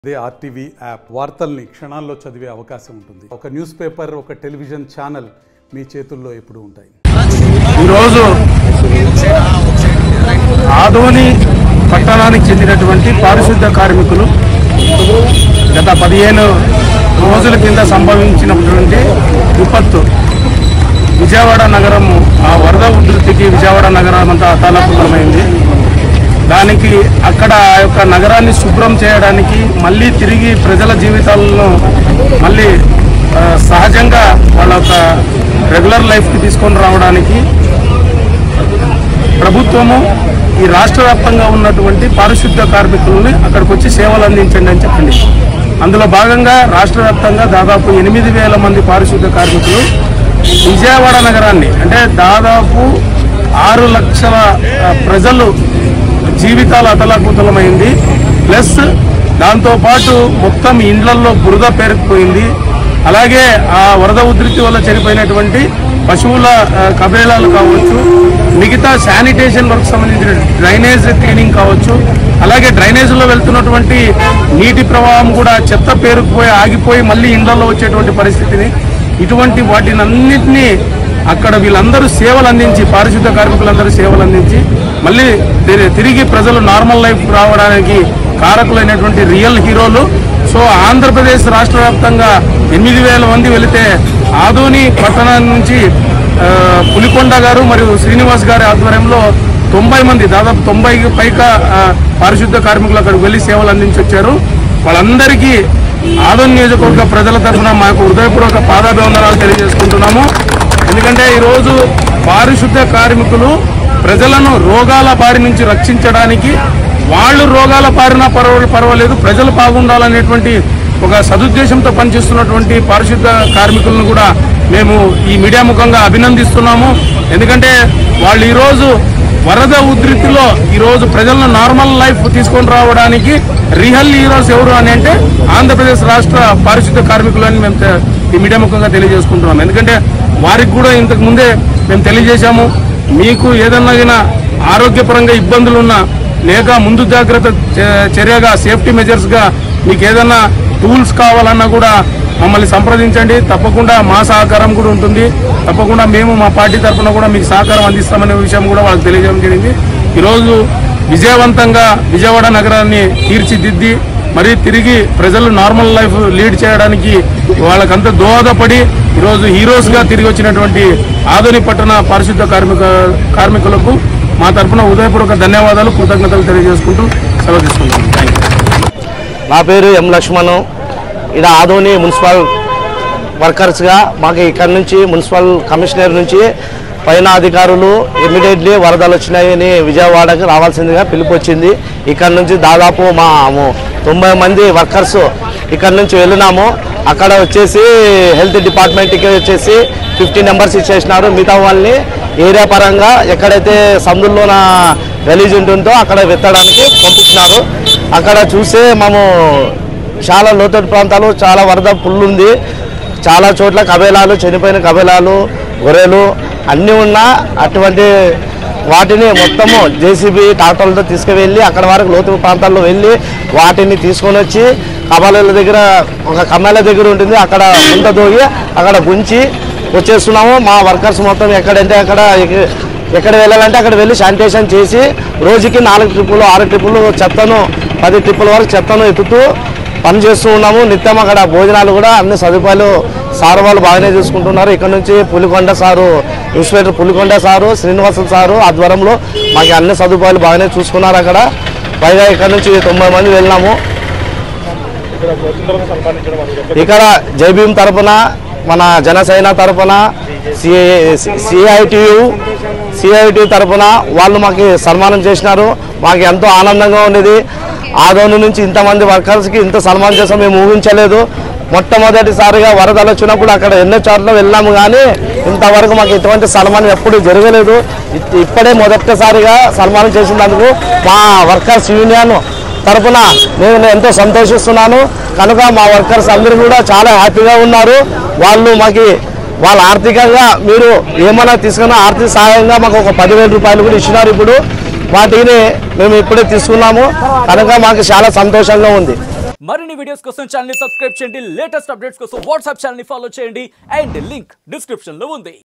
అదే RTV app వార్తల్ని క్షణాల్లో చదివే అవకాశం ఉంటుంది ఒక న్యూస్ పేపర్ ఒక టెలివిజన్ ఛానల్ మీ చేతుల్లో ఎప్పుడూ ఉంటాయి ఈరోజు ఆదోని పట్టణానికి చెందినటువంటి పారిశుద్ధ కార్మికులు గత పదిహేను రోజుల కింద సంభవించినటువంటి విపత్తు విజయవాడ నగరం ఆ వరద ఉధృతికి విజయవాడ నగరం అంతా అతాలపుతమైంది దానికి అక్కడ ఆ యొక్క నగరాన్ని శుభ్రం చేయడానికి మళ్ళీ తిరిగి ప్రజల జీవితాలను మళ్ళీ ఆ, సహజంగా వాళ్ళ యొక్క రెగ్యులర్ లైఫ్కి తీసుకొని రావడానికి ప్రభుత్వము ఈ రాష్ట్ర వ్యాప్తంగా ఉన్నటువంటి పారిశుద్ధ కార్మికులని అక్కడికి వచ్చి సేవలు అందించండి అని చెప్పింది అందులో భాగంగా రాష్ట్ర వ్యాప్తంగా దాదాపు ఎనిమిది వేల మంది పారిశుద్ధ కార్మికులు విజయవాడ నగరాన్ని అంటే దాదాపు ఆరు లక్షల ఆ, ప్రజలు జీవితాలు అతలాకుతలమైంది ప్లస్ దాంతోపాటు మొత్తం ఇండ్లల్లో బురద పేరుకుపోయింది అలాగే ఆ వరద ఉధృతి వల్ల చనిపోయినటువంటి పశువుల ఆ, కబేళాలు కావచ్చు మిగతా శానిటేషన్ వర్క్ సంబంధించిన డ్రైనేజ్ క్లీనింగ్ కావచ్చు అలాగే డ్రైనేజీలో వెళ్తున్నటువంటి నీటి ప్రవాహం కూడా చెత్త పేరుకుపోయి ఆగిపోయి మళ్ళీ ఇండ్లలో వచ్చేటువంటి పరిస్థితిని ఇటువంటి వాటిని అన్నింటినీ అక్కడ వీళ్ళందరూ సేవలు అందించి పారిశుద్ధ కార్మికులందరూ సేవలు అందించి మళ్ళీ తిరి- తిరిగి ప్రజలు నార్మల్ లైఫ్ రావడానికి కారకులైనటువంటి రియల్ హీరోలు సో ఆంధ్రప్రదేశ్ రాష్ట్ర వ్యాప్తంగా ఎనిమిది వేల మంది వెళితే ఆదోని పట్టణం నుంచి ఆ, పులికొండ గారు మరియు శ్రీనివాస్ గారి ఆధ్వర్యంలో తొంభై మంది దాదాపు తొంభై పైగా ఆ, పారిశుద్ధ కార్మికులు అక్కడికి వెళ్లి సేవలు అందించి వచ్చారు వాళ్ళందరికీ ఆదోని నియోజకవర్గ ప్రజల తరఫున మాకు హృదయపూర్వక పాదాభివందనాలు తెలియజేసుకుంటున్నాము ఎందుకంటే ఈరోజు పారిశుద్ధ కార్మికులు ప్రజలను రోగాల బారి నుంచి రక్షించడానికి వాళ్ళు రోగాల బారిన పర్వ పర్వాలేదు ప్రజలు బాగుండాలనేటువంటి ఒక సదుద్దేశంతో పనిచేస్తున్నటువంటి పారిశుద్ధ కార్మికులను కూడా మేము ఈ మీడియా ముఖంగా అభినందిస్తున్నాము ఎందుకంటే వాళ్ళు ఈరోజు వరద ఉధృతిలో ఈరోజు ప్రజలను నార్మల్ లైఫ్ తీసుకొని రావడానికి రియల్ హీరోస్ ఎవరు అని అంటే ఆంధ్రప్రదేశ్ రాష్ట్ర పారిశుద్ధ కార్మికులని మేము తె- ఈ మీడియా ముఖంగా తెలియజేసుకుంటున్నాం ఎందుకంటే వారికి కూడా ఇంతకు ముందే మేము తెలియజేశాము మీకు ఏదన్నా గిన ఆరోగ్యపరంగా ఇబ్బందులున్నా లేక ముందు జాగ్రత్త చ- చర్యగా సేఫ్టీ మెజర్స్గా మీకు ఏదన్నా టూల్స్ కావాలన్నా కూడా మమ్మల్ని సంప్రదించండి తప్పకుండా మా సహకారం కూడా ఉంటుంది తప్పకుండా మేము మా పార్టీ తరఫున కూడా మీకు సహకారం అందిస్తామనే విషయం కూడా వాళ్ళకి తెలియజేయడం జరిగింది ఈరోజు విజయవంతంగా విజయవాడ నగరాన్ని తీర్చిదిద్ది మరి తిరిగి ప్రజలు నార్మల్ లైఫ్ లీడ్ చేయడానికి వాళ్ళకంతా దోహదపడి ఈరోజు హీరోస్గా తిరిగి వచ్చినటువంటి ఆధునిక పట్టణ పారిశుద్ధ కార్మిక కార్మికులకు మా తరఫున ఉదయపూర్వక ధన్యవాదాలు కృతజ్ఞతలు తెలియజేసుకుంటూ సెలవు తీసుకుంటాం థ్యాంక్ యూ నా పేరు ఎం లక్ష్మణ్ ఇది ఆదోని మున్సిపల్ వర్కర్స్గా మాకు ఇక్కడ నుంచి మున్సిపల్ కమిషనర్ నుంచి పైన అధికారులు ఇమ్మీడియట్లీ వరదలు వచ్చినాయని విజయవాడకి రావాల్సిందిగా పిలుపు వచ్చింది ఇక్కడ నుంచి దాదాపు మా ము- తొంభై మంది వర్కర్స్ ఇక్కడ నుంచి వెళ్ళినాము అక్కడ వచ్చేసి హెల్త్ డిపార్ట్మెంట్కి వచ్చేసి ఫిఫ్టీ నెంబర్స్ ఇచ్చేసినారు మిగతా వాళ్ళని ఏరియా పరంగా ఎక్కడైతే సందుల్లోన గలీజ్ ఉంటుందో అక్కడ వెత్తడానికి పంపించినారు అక్కడ చూస్తే మేము చాలా లోతట్టు ప్రాంతాలు చాలా వరద పుల్లు ఉంది చాలా చోట్ల కబేలాలు చనిపోయిన కబేలాలు గొర్రెలు అన్నీ ఉన్నా అటువంటి వాటిని మొత్తము జేసీబీ ట్రాక్టర్లతో తీసుకువెళ్ళి అక్కడ వరకు లోతు ప్రాంతాల్లో వెళ్ళి వాటిని తీసుకొని వచ్చి కబాల దగ్గర ఒక కమ్మాల దగ్గర ఉంటుంది అక్కడ ముంత దోగి అక్కడ గుంచి వచ్చేస్తున్నాము మా వర్కర్స్ మొత్తం ఎక్కడంటే అక్కడ ఎక్క- ఎక్కడ వెళ్ళాలంటే అక్కడ వెళ్ళి శానిటేషన్ చేసి రోజుకి నాలుగు ట్రిప్పులు ఆరు ట్రిప్పులు చెత్తను పది ట్రిప్పుల వరకు చెత్తను ఎత్తుతూ పని చేస్తూ ఉన్నాము నిత్యం అక్కడ భోజనాలు కూడా అన్ని సదుపాయాలు సార్ వాళ్ళు బాగానే చూసుకుంటున్నారు ఇక్కడ నుంచి Pulikonda sir inspector Pulikonda sir Srinivasulu sir ఆధ్వర్యంలో మాకు అన్ని సదుపాయాలు బాగానే చూసుకున్నారు అక్కడ పైగా ఇక్కడ నుంచి తొంభై మంది వెళ్ళినాము ఇక్కడ జైభీం తరపున మన జనసేన తరపున సిఐటియు సిఐటి తరపున వాళ్ళు మాకు సన్మానం చేసినారు మాకు ఎంతో ఆనందంగా ఉండేది ఆదోని నుంచి ఇంతమంది వర్కర్స్కి ఇంత సన్మానం చేస్తాం మేము ఊహించలేదు మొట్టమొదటిసారిగా వరదలు వచ్చినప్పుడు అక్కడ ఎన్నో చోట్ల వెళ్ళాము కానీ ఇంతవరకు మాకు ఇటువంటి సన్మానం ఎప్పుడు జరగలేదు ఇ- ఇప్పుడే మొదటిసారిగా సన్మానం చేసినందుకు మా వర్కర్స్ యూనియన్ తరపున నేను ఎంతో సంతోషిస్తున్నాను కనుక మా వర్కర్స్ అందరూ కూడా చాలా హ్యాపీగా ఉన్నారు వాళ్ళు మాకు వాళ్ళ ఆర్థికంగా మీరు ఏమైనా తీసుకున్న ఆర్థిక సహాయంగా మాకు ఒక పదివేల రూపాయలు కూడా ఇచ్చినారు ఇప్పుడు వాటిని మేము ఇప్పుడే తీసుకున్నాము కనుక మాకు చాలా సంతోషంగా ఉంది మరిన్ని వీడియోస్ కోసం ఛానల్ సబ్స్క్రైబ్ చేయండి లేటెస్ట్ అప్డేట్స్ కోసం వాట్సాప్ ఛానల్ ఫాలో చేయండి అండ్ లింక్ డిస్క్రిప్షన్ లో ఉంది